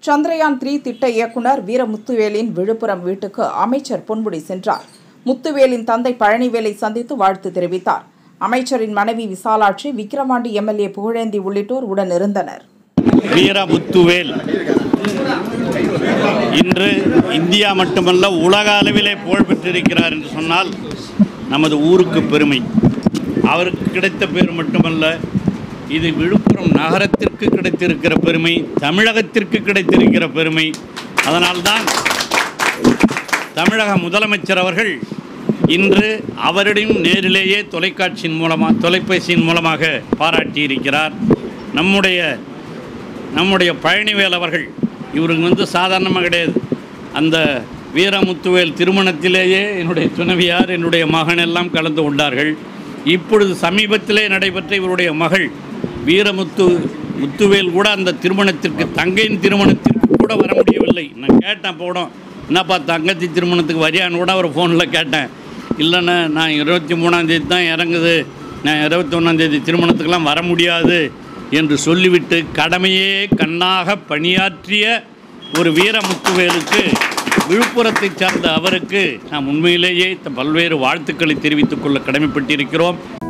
Chandrayaan three திட்ட இயக்குனர் வீரமுத்துவேலின் விழுப்புரம் வீட்டுக்கு அமைச்சர் பொன்முடி சென்றார் முத்துவேலின் தந்தை பழனிவேலை சந்தித்து வாழ்த்து தெரிவித்தார் அமைச்சரின் மனைவி விசாலாட்சி விக்கிரவாண்டி எம்எல்ஏ புகழேந்தி உள்ளிட்டோர் உடன் இருந்தனர் வீரமுத்துவேல் இன்று இந்தியா மட்டுமல்ல உலக அளவிலே புகழ் பெற்றிருக்கிறார் என்று சொன்னால் நமது ஊருக்கு பெருமை அவருக்கு கிடைத்த பேர் மட்டுமல்ல இது விழுப்புரம் நகரத்திற்கு கிடைத்திருக்கிற பெருமை தமிழகத்திற்கு கிடைத்திருக்கிற பெருமை அதனால்தான் தமிழக முதலமைச்சர் அவர்கள் இன்று அவரிடம் நேரிலேயே தொலைக்காட்சியின் மூலமாக தொலைபேசியின் மூலமாக பாராட்டியிருக்கிறார் நம்முடைய நம்முடைய பழனிவேல் அவர்கள் இவருக்கு வந்து சாதாரணமாக கிடையாது அந்த வீரமுத்துவேல் திருமணத்திலேயே என்னுடைய துணைவியார் என்னுடைய மகன் எல்லாம் கலந்து கொண்டார்கள் இப்பொழுது சமீபத்திலே நடைபெற்ற இவருடைய மகள் வீரமுத்து முத்துவேல் கூட அந்த திருமணத்திற்கு தங்கையின் திருமணத்திற்கு கூட வர முடியவில்லை நான் கேட்டேன் போடும் என்னப்பா தங்கச்சி திருமணத்துக்கு வரியான்னு கூட அவர் ஃபோனில் கேட்டேன் இல்லைண்ணே நான் இருபத்தி மூணாந்தேதி தான் இறங்குது நான் இருபத்தி ஒன்றாந்தேதி திருமணத்துக்கெல்லாம் வர முடியாது என்று சொல்லிவிட்டு கடமையே கண்ணாக பணியாற்றிய ஒரு வீரமுத்துவேலுக்கு விழுப்புரத்தைச் சார்ந்த அவருக்கு நாம் உண்மையிலேயே பல்வேறு வாழ்த்துக்களை தெரிவித்துக் கொள்ள கடமைப்பட்டிருக்கிறோம்